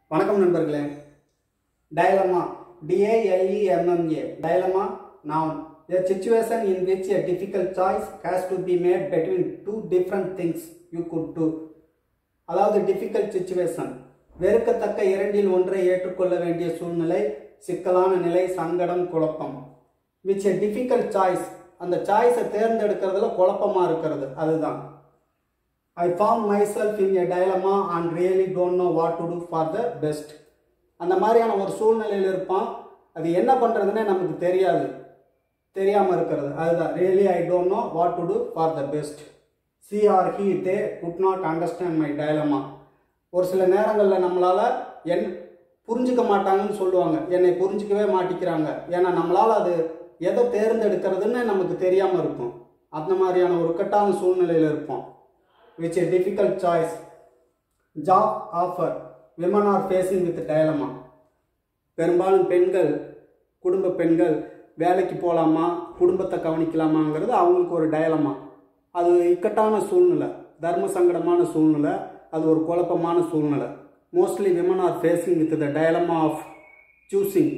வணக்கம் நண்பர்களே டயலமா டிஏஎல்இஎம்எம்ஏ டயலமா noun a situation in which a difficult choice has to be made between two different things you could do அதாவது difficult situation வெறுக்கத்தக்க இரண்டில் ஒன்றை ஏற்றுக்கொள்ள வேண்டிய சூழ்நிலை சிக்கலான நிலை சங்கடம் குழப்பம் விச் a difficult சாய்ஸ் அந்த சாய்ஸை தேர்ந்தெடுக்கிறதுல குழப்பமா இருக்கிறது அதுதான் ஐ found myself in a dilemma and really don't know what to do for the best அந்த மாதிரியான ஒரு சூழ்நிலையில் இருப்பான் அது என்ன பண்ணுறதுன்னே நமக்கு தெரியாது தெரியாமல் இருக்கிறது அதுதான் really I don't know what to do for the best she or he they could not understand my dilemma ஒரு சில நேரங்களில் நம்மளால் என் புரிஞ்சுக்க மாட்டாங்கன்னு சொல்லுவாங்க என்னை புரிஞ்சிக்கவே மாட்டிக்கிறாங்க ஏன்னா நம்மளால் அது எதை தேர்ந்தெடுக்கிறதுன்னு நமக்கு தெரியாமல் இருக்கும் அந்த மாதிரியான ஒரு கட்டான சூழ்நிலையில் இருப்போம் which a difficult choice job offer women are facing with dilemma பெரும்பாலும் பெண்கள் குடும்ப பெண்கள் வேலைக்கு போகலாமா குடும்பத்தை கவனிக்கலாமாங்கிறது அவங்களுக்கு ஒரு டயலமா அது இக்கட்டான சூழ்நிலை தர்ம சங்கடமான சூழ்நிலை அது ஒரு குழப்பமான சூழ்நிலை mostly women are facing with the dilemma of choosing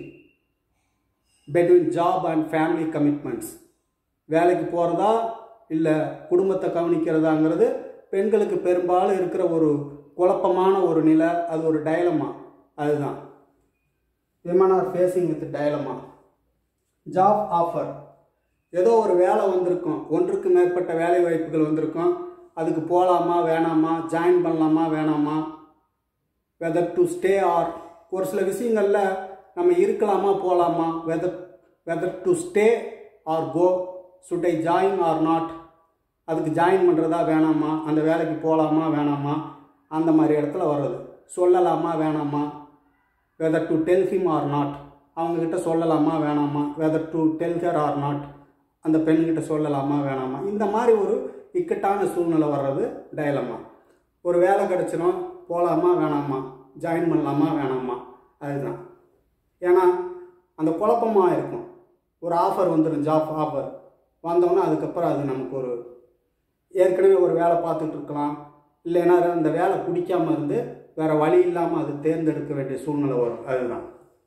between job and family commitments வேலைக்கு போகிறதா இல்லை குடும்பத்தை கவனிக்கிறதாங்கிறது பெண்களுக்கு பெரும்பாலும் இருக்கிற ஒரு குழப்பமான ஒரு நிலை அது ஒரு டயலமா அதுதான் women are facing with dilemma job offer ஏதோ ஒரு வேலை வந்திருக்கும் ஒன்றுக்கு மேற்பட்ட வேலை வாய்ப்புகள் வந்திருக்கும் அதுக்கு போகலாமா வேணாமா ஜாயின் பண்ணலாமா வேணாமா வெதர் டு ஸ்டே ஆர் ஒரு சில விஷயங்களில் நம்ம இருக்கலாமா போகலாமா whether whether to stay or go should I join or not அதுக்கு ஜாயின் பண்ணுறதா வேணாமா அந்த வேலைக்கு போகலாமா வேணாமா அந்த மாதிரி இடத்துல வர்றது சொல்லலாமா வேணாமா whether to tell him or not அவங்கக்கிட்ட சொல்லலாமா வேணாமா whether to tell her or not அந்த பெண்கிட்ட சொல்லலாமா வேணாமா இந்த மாதிரி ஒரு இக்கட்டான சூழ்நிலை வர்றது டயலமா ஒரு வேலை கிடச்சிரும் போகலாமா வேணாமா ஜாயின் பண்ணலாமா வேணாமா அதுதான் ஏன்னா அந்த குழப்பமாக இருக்கும் ஒரு ஆஃபர் வந்துடும் ஜாப் ஆஃபர் வந்தோன்னே அதுக்கப்புறம் அது நமக்கு ஒரு ஏற்கனவே ஒரு வேலை பார்த்துட்டு இருக்கலாம் இல்லைன்னா அந்த வேலை பிடிக்காம இருந்து வேற வழி இல்லாமல் அது தேர்ந்தெடுக்க வேண்டிய சூழ்நிலை வரும் அதுதான்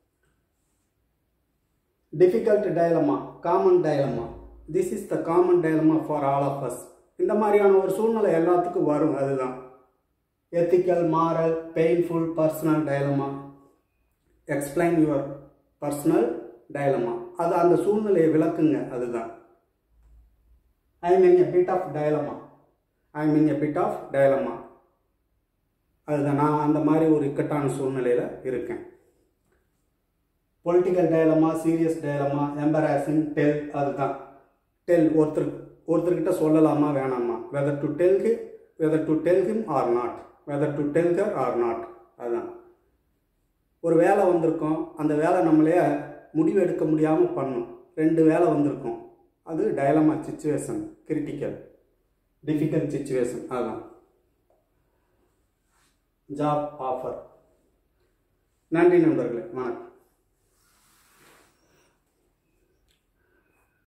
difficult dilemma common dilemma this is the common dilemma for all of us இந்த மாதிரியான ஒரு சூழ்நிலை எல்லாத்துக்கும் வரும் அதுதான் ethical moral painful personal dilemma explain your personal dilemma அது அந்த சூழ்நிலையை விளக்குங்க அதுதான் I mean a bit of dilemma I mean a bit of dilemma அதுதான் நான் அந்த மாதிரி ஒரு இக்கட்டான சூழ்நிலையில் இருக்கேன் political dilemma serious dilemma embarrassing tell அதுதான் டெல் ஒருத்தர் ஒருத்தர்கிட்ட சொல்லலாமா வேணாமா whether to tell he whether to tell him or not whether to tell her or not அதுதான் ஒரு வேலை வந்திருக்கும் அந்த வேலை நம்மளே முடிவு எடுக்க முடியாமல் பண்ணும் ரெண்டு வேலை வந்திருக்கும் அது dilemma situation critical difficult situation அதுதான் ஜாப் ஆஃபர் நன்றி நண்பர்களே வணக்கம்